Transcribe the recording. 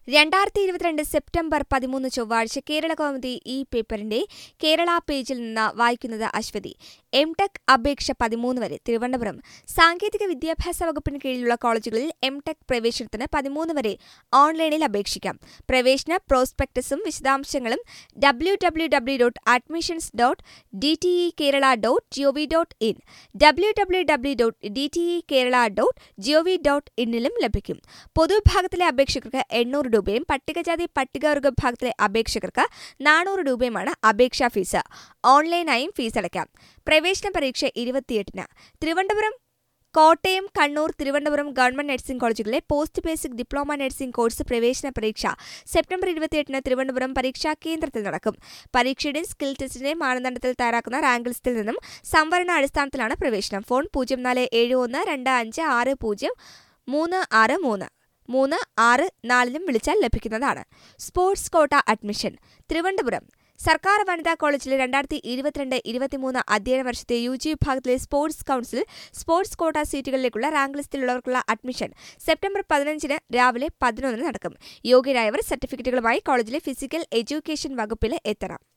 രണ്ടായിരത്തി ഇരുപത്തിരണ്ട് സെപ്റ്റംബർ പതിമൂന്ന് ചൊവ്വാഴ്ച കേരള കൗമുദി ഈ പേപ്പറിന്റെ കേരള പേജിൽ നിന്ന് വായിക്കുന്നത് അശ്വതി എം ടെക് അപേക്ഷ പതിമൂന്ന് വരെ തിരുവനന്തപുരം സാങ്കേതിക വിദ്യാഭ്യാസ വകുപ്പിന് കീഴിലുള്ള കോളേജുകളിൽ എം ടെക് പ്രവേശനത്തിന് പതിമൂന്ന് വരെ ഓൺലൈനിൽ അപേക്ഷിക്കാം പ്രവേശന പ്രോസ്പെക്ടസും വിശദാംശങ്ങളും W W W dot admissions dot D T E Kerala dot G O V dot in W W W dot D T E Kerala dot G O V dot ഇന്നിലും ലഭിക്കും പൊതുവിഭാഗത്തിലെ അപേക്ഷകർക്ക് എണ്ണൂറ് രൂപയും പട്ടികജാതി പട്ടികവർഗ വിഭാഗത്തിലെ അപേക്ഷകർക്ക് നാനൂറ് രൂപയുമാണ് അപേക്ഷാ ഫീസ് ഓൺലൈനായും ഫീസ് അടയ്ക്കാം പ്രവേശന പരീക്ഷ ഇരുപത്തിയെട്ടിന് തിരുവനന്തപുരം കോട്ടയം കണ്ണൂർ തിരുവനന്തപുരം ഗവൺമെന്റ് നഴ്സിംഗ് കോളേജുകളിലെ post basic diploma nursing course പ്രവേശന പരീക്ഷ സെപ്റ്റംബർ ഇരുപത്തിയെട്ടിന് തിരുവനന്തപുരം പരീക്ഷാ കേന്ദ്രത്തിൽ നടക്കും പരീക്ഷയുടെ സ്കിൽ ടെസ്റ്റിന്റെ മാനദണ്ഡത്തിൽ തയ്യാറാക്കുന്ന റാങ്ക് ലിസ്റ്റിൽ നിന്നും സംവരണ അടിസ്ഥാനത്തിലാണ് പ്രവേശനം ഫോൺ പൂജ്യം നാല് ഏഴ് ഒന്ന് രണ്ട് അഞ്ച് ആറ് പൂജ്യം മൂന്ന് ആറ് മൂന്ന് മൂന്ന് ആറ് നാലിലും വിളിച്ചാൽ ലഭിക്കുന്നതാണ് സ്പോർട്സ് കോട്ട അഡ്മിഷൻ തിരുവനന്തപുരം സർക്കാർ വനിതാ കോളേജിലെ രണ്ടായിരത്തി ഇരുപത്തിരണ്ട് ഇരുപത്തിമൂന്ന് അധ്യയന വർഷത്തെ യു ജി വിഭാഗത്തിലെ സ്പോർട്സ് കൗൺസിൽ സ്പോർട്സ് കോട്ട സീറ്റുകളിലേക്കുള്ള റാങ്ക് ലിസ്റ്റിലുള്ളവർക്കുള്ള അഡ്മിഷൻ സെപ്റ്റംബർ പതിനഞ്ചിന് രാവിലെ പതിനൊന്നിന് നടക്കും യോഗ്യരായവർ സർട്ടിഫിക്കറ്റുകളുമായി കോളേജിലെ ഫിസിക്കൽ എഡ്യൂക്കേഷൻ വകുപ്പിൽ എത്തണം